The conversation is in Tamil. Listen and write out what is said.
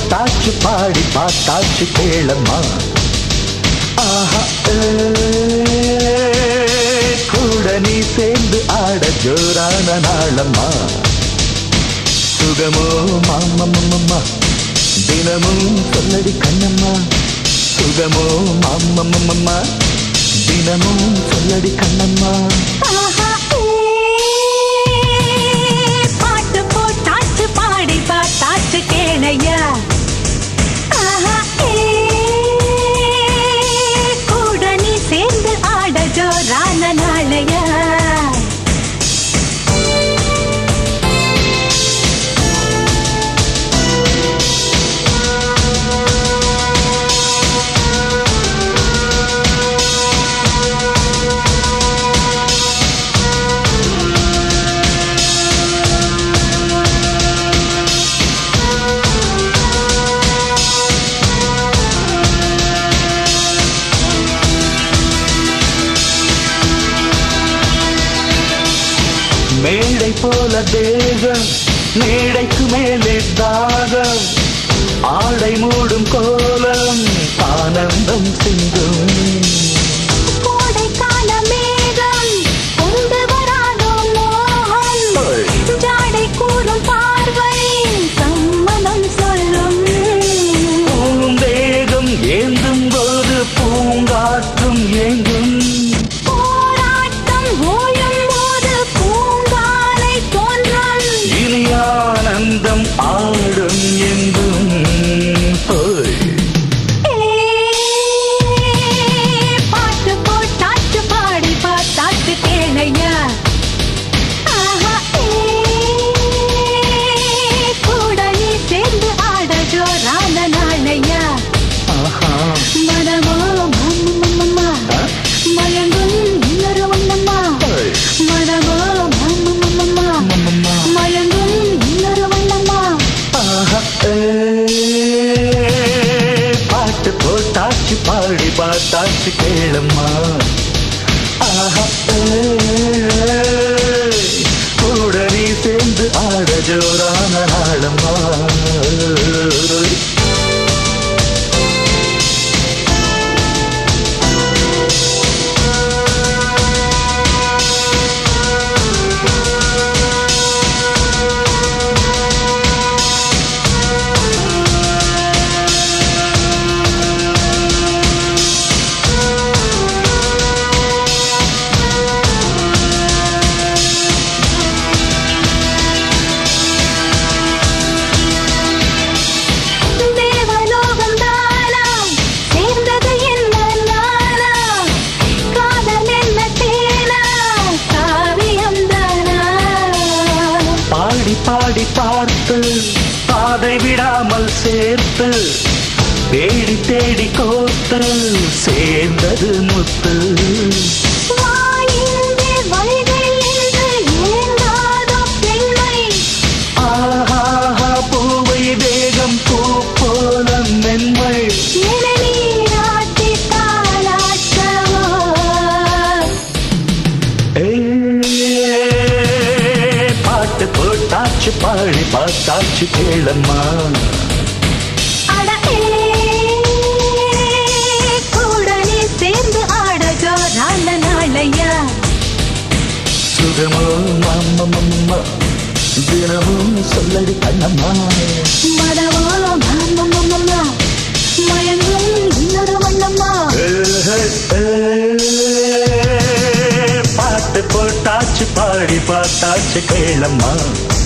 போட்டாச்சு பாடி பார்த்தாச்சு கேளம்மா ஆஹா ஏ, கூட நீ சேர்ந்து ஆட ஜோரான நாளம்மா சுகமோ மாமம்மம்மா தினமும் சொல்லடி கண்ணம்மா சுகமோ மாமம்மம்மா தினமும் சொல்லடி கண்ணம்மா ஆஹா, ஏ, பாட்டு போட்டாச்சு பாடி பார்த்தாச்சு கேளையா ஆஹா, ஏ, கூட நீ சேர்ந்து ஆட ஜோரான நாளையா மேடை போல தேகம் மேடைக்கு மேலே தாகம் ஆடை மூடும் கோலம் ஆனந்தம் சிந்தும் கோடைக்கால மேகம் கொண்டு வராதோ மோகம் ஜாடை கூறும் பார்வை சம்மதம் சொல்லும் பூந்தேகம் ஏந்தும் போது பூங்காற்றும் ஏங்கும் போராட்டம் ஓயும் போது பூங்காலை தோன்றும் இனி ஆனந்தம் ஆடும் எங்கும் ஹோய். பாட்டு போட்டாச்சு பாடி பார்த்தாச்சு கேளையா ஆஹா, ஏ, கூட நீ சேர்ந்து ஆட ஜோரான நாளையா ஆஹா. மனமோ மம்மம்மா ஆ? மயங்கும் இன்னொரு ஒண்ணம்மா ஹோய். மனமோ மம்மம்மா மம்மம்மா. மயங்கும் இன்னொரு ஒண்ணம்மா ஆஹா, ஏ, பாட்டு போட்டாச்சு பாடி பார்த்தாச்சு கேளம்மா ஆஹா, ஏ, கூட நீ சேர்ந்து ஆட ஜோரான நாளம்மா தேவலோகம் தானாம் சேர்ந்தது என்ன நானாம் காதல் என்ன தேனா காவியம் தானா பாடி பாடி பார்த்து பாதை விடாமல் சேர்த்து தேடி தேடி கோத்து சேர்ந்தது முத்து வாயின்றி வைகை என்று ஏங்காதோ பெண்மை ஆஹா பூவை தேகம் பூ போல மென்மை என நீராட்டி தாளாட்டவோ ஏ, பாட்டு போட்டாச்சு பாடி பார்த்தாச்சு கேளம்மா அட ஏ, கூட நீ சேர்ந்து ஆட ஜோரான நாளையா சுகமோ மாமம்மா தினமும் சொல்லடி கண்ணம்மா மனமோ மாமம்மம்மா மயங்கும் இன்னொரு வண்ணம்மா பாட்டு போட்டாச்சு பாடி பார்த்தாச்சு கேளம்மா